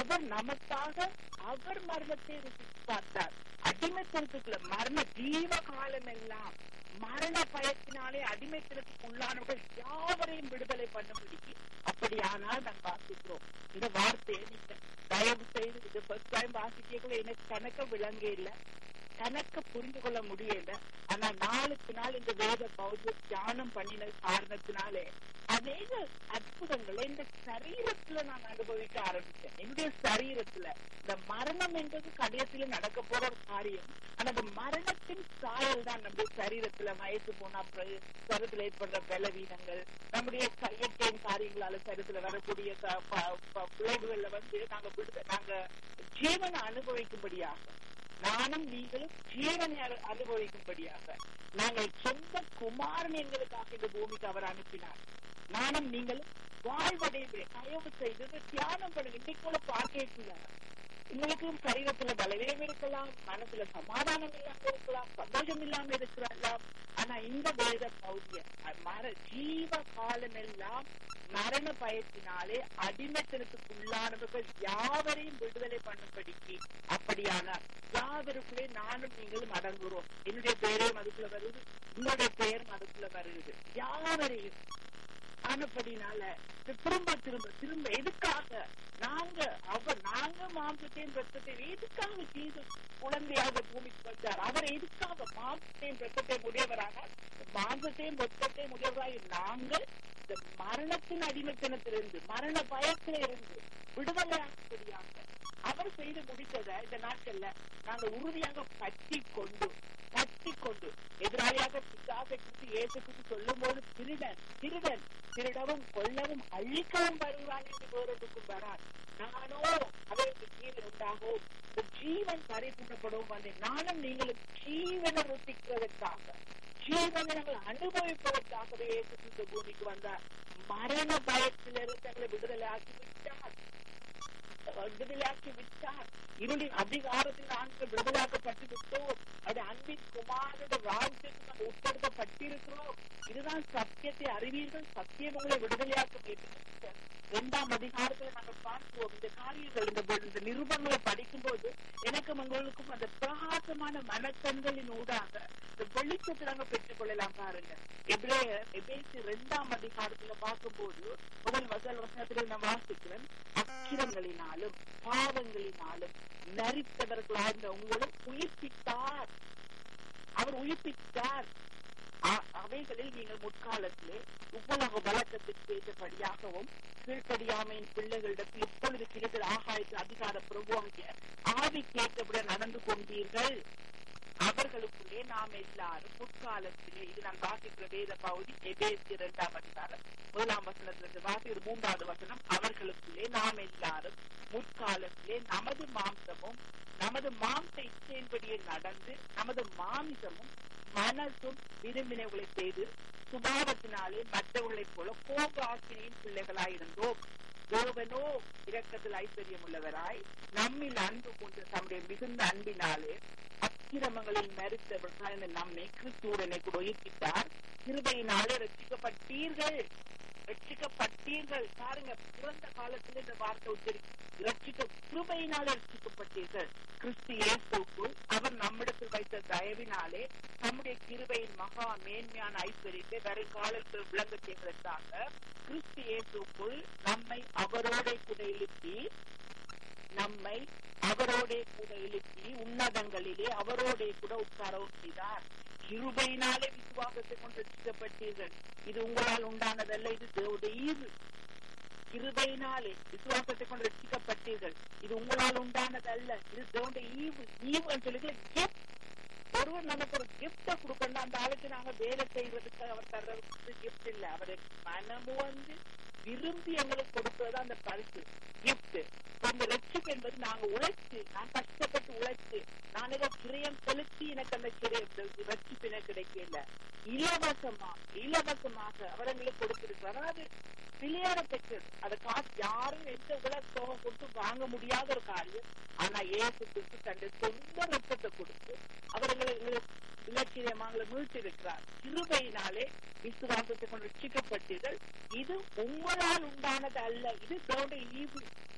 அவர் நமக்காக அவர் மரணத்தை ருசித்து பார்த்தார் அடிமைத்தனத்துக்குள்ள மரண ஜீவ காலம் எல்லாம் மரண பயத்தினாலே அடிமைத்தனத்துக்கு உள்ளானவர்கள் யாவரையும் விடுதலை பண்ண முடியும் அப்படியானால் நாம் வாசிக்கிறோம் இந்த வார்த்தையை நீங்க தயவு செய்து இது ஃபர்ஸ்ட் டைம் வாசிக்கக்குள்ள எனக்கு கணக்க விளங்க இல்லை கணக்க புரிந்து கொள்ள முடியல ஆனா நாளுக்கு நாள் இந்த வேத பௌத்த தியானம் பண்ணின காரணத்தினாலே அநேக அற்புதங்களை இந்த சரீரத்துல நான் அனுபவிக்க ஆரம்பிச்சேன் என்னுடைய சரீரத்துல இந்த மரணம் என்பது கடைசியில நடக்க போற ஒரு காரியம் ஆனா அந்த மரணத்தின் சாயல் தான் நம்முடைய சரீரத்துல வயசு போனா பிறகு சரீரத்துல ஏற்படுற பலவீனங்கள் நம்முடைய இயற்கையின் காரியங்களால சரீரத்துல வரக்கூடிய க- ப- ப- விளைவுகள்ல வந்து நாங்க விடுத நாங்க ஜீவனை அனுபவிக்கும்படியாக நானும் நீங்களும் ஜீவனை அனு- அனுபவிக்கும்படியாக நாங்கள் சொந்த குமாரன் எங்களுக்காக இந்த பூமிக்கு அவர் அனுப்பினார் நானும் நீங்களும் வாழ்வடைவே தயவு செய்து இதை தியானம் பண்ணுங்க இன்னைக்கு கூட பார்க்கல உங்களுக்கும் சரீரத்துல பலவீனம் இருக்கலாம் மனசுல சமாதானம் இல்லாம இருக்கலாம் சந்தோஷம் இல்லாம இருக்கலாம் ஆனா இந்த வேத பௌதிய மர ஜீவ காலம் எல்லாம் மரண பயத்தினாலே அடிமைத்தனத்துக்குள்ளானவர்கள் யாவரையும் விடுதலை பண்ணும்படிக்கு அப்படியான யாவருக்குள்ளே நானும் நீங்களும் அடங்குறோம் என்னுடைய பெயரும் அதுக்குள்ள வருது உங்களுடைய பெயரும் அதுக்குள்ள வருது யாவரையும் ஆனப்படினால இது திரும்ப திரும்ப திரும்ப எதுக்காக நாங்க அவர் நாங்க மாம்சத்தையும் ரத்தத்தையும் எதுக்காக ஜீசஸ் குழந்தையாக பூமிக்கு வந்தார் அவர் எதுக்காக மாம்சத்தையும் ரத்தத்தை உடையவராக மாம்சத்தையும் ரத்தத்தையும் உடையவராக நாங்கள் இந்த மரணத்தின் அடிமைத்தனத்திலிருந்து மரண பயத்தில இருந்து விடுதலையாகும்படியாக அவர் செய்து முடித்ததை இந்த நாட்கள்ல நாங்க உறுதியாக பற்றி கொண்டு பற்றி கொண்டு எதிராளியாக பிசாசை குறித்து இயேசு குறித்து சொல்லும் போது திருடன் திருடன் திருடவும் கொல்லவும் அழிக்கவும் வருவான் என்று வேறொன்றுக்கும் வரான் நானோ அவருக்கு ஜீவன் உண்டாகும் இந்த ஜீவன் பரிபூர்ணப்படவும் வந்தேன் நானும் நீங்களும் ஜீவனை ருசிக்கிறதற்காக ஜீவனை நாங்கள் அனுபவிப்பதற்காகவே இயேசு கிறிஸ்து பூமிக்கு வந்தார் மரண பயத்திலிருந்து எங்களை விடுதலை ஆக்கி விட்டார் விடுதலையாக்கி விட்டார் இருளின் அதிகாரத்தில் நாங்கள் விடுதலாக்கப்பட்டு விட்டோம் அது அன்பின் குமாரோட ராஜ்யத்துக்கு நாங்கள் உட்படுத்தப்பட்டிருக்கிறோம் இதுதான் சத்தியத்தை அறிவீர்கள் சத்தியம் உங்களை விடுதலையாக்கும் என்று இரண்டாம் அதிகாரத்துல நாங்கள் பார்க்கிறோம் இந்த காரியங்கள் இந்த இந்த நிருபங்களை படிக்கும் போது எனக்கும் உங்களுக்கும் அந்த பிரகாசமான மனக்கண்களின் ஊடாக இந்த வெளிச்சத்தை நாங்கள் பெற்றுக் கொள்ளலாம் பாருங்க எபிரேய எபேசி இரண்டாம் அதிகாரத்துல பார்க்கும்போது முதல் முதல் வசனத்துல நான் வாசிக்கிறேன் அக்கிரங்களினாலும் பாவங்களினாலும் நரித்தவர்களாக உங்களும் உயிர்ப்பித்தார் அவர் உயிர்ப்பித்தார் அ- அவைகளில் நீங்கள் முற்காலத்திலே உப்பலக வழக்கத்திற்கு ஏற்றபடியாகவும் கீழ்ப்படியாமையின் பிள்ளைகளிடத்தில் இப்பொழுது கிடைக்கிற ஆகாயத்தில் அதிகார பிரபுவாகிய ஆவிக்கேற்றபடி நடந்து கொண்டீர்கள் அவர்களுக்குள்ளே நாம் எல்லாரும் முற்காலத்திலே இது நான் வாசிக்கிற வேத பகுதி எபேசி இரண்டாம் அதிகாரம் முதலாம் வசனத்திலிருந்து வாசிக்கிற மூன்றாவது வசனம் அவர்களுக்குள்ளே நாம் எல்லாரும் முற்காலத்திலே நமது மாம்சமும் நமது மாம்ச இச்சையின்படியே நடந்து நமது மாமிசமும் மனசும் விரும்பினவர்களை செய்து சுபாவத்தினாலே மற்றவர்களைப் போல கோப ஆசிரியின் பிள்ளைகளாயிருந்தோம் தேவனோ இரக்கத்தில் ஐஸ்வர்யம் உள்ளவராய் நம்மில் அன்பு கொண்டு தம்முடைய மிகுந்த அன்பினாலே அக்கிரமங்களில் மறுத்தவர்களான நம்மை கிறிஸ்துவுடனே கூட உயிர்ப்பித்தார் கிருபையினாலே ரட்சிக்கப்பட்டீர்கள் ரட்சிக்கப்பட்டீர்கள் பாருங்க பிறந்த காலத்துல இந்த வார்த்தை உச்சரி ரட்சிக்க கிருபையினாலே ரட்சிக்கப்பட்டீர்கள் கிறிஸ்து இயேசுக்குள் அவர் நம்மிடத்தில் வைத்த தயவினாலே நம்முடைய கிருபையின் மகா மேன்மையான ஐஸ்வர்யத்தை வருங்காலத்தில் விளங்க செய்வதற்காக கிறிஸ்து இயேசுக்குள் நம்மை அவரோட கூட எழுப்பி நம்மை அவரோடே கூட எழுப்பி உன்னதங்களிலே அவரோடே கூட உட்காரவும் செய்தார் கிருபையினாலே விசுவாசத்தை கொண்டு ரட்சிக்கப்பட்டீர்கள் இது உங்களால் உண்டானதல்ல இது தேவடைய ஈவு கிருபையினாலே விசுவாசத்தை கொண்டு ரட்சிக்கப்பட்டீர்கள் இது உங்களால் உண்டானதல்ல இது தேவடைய ஈவு ஈவு சொல்லி gift. ஒருவர் நமக்கு ஒரு கிஃப்ட கொடுக்கணும் அந்த ஆளுக்கு நாங்க வேலை செய்யறதுக்கு அவர் தர்றது கிஃப்ட் இல்ல அவரை மனமு வந்து விரும்பி எங்களுக்கு கொடுப்பது அந்த பரிசு கிஃப்ட் அந்த ரட்சிப்பு என்பது நாங்க உழைச்சு நான் கஷ்டப்பட்டு உழைச்சு நான் ஏதோ கிரயம் செலுத்தி எனக்கு அந்த கிரயம் ரட்சிப்பு எனக்கு கிடைக்கல இலவசமா இலவசமாக அவர் எங்களுக்கு கொடுத்திருக்கிறார் அதாவது விளையாட பெற்றது அதை காசு யாரும் எந்த உலக தொகை கொடுத்து வாங்க முடியாத ஒரு காரியம் ஆனா ஏசு கிறிஸ்து தன்னுடைய சொந்த ரத்தத்தை கொடுத்து அவர்களை இலட்சியமாங்களை மீட்டிருக்கிறார் கிருபையினாலே விசுவாசத்தை கொண்டு ரட்சிக்கப்பட்டீர்கள் இது உங்களால் உண்டானது அல்ல இது தேவனுடைய ஈவு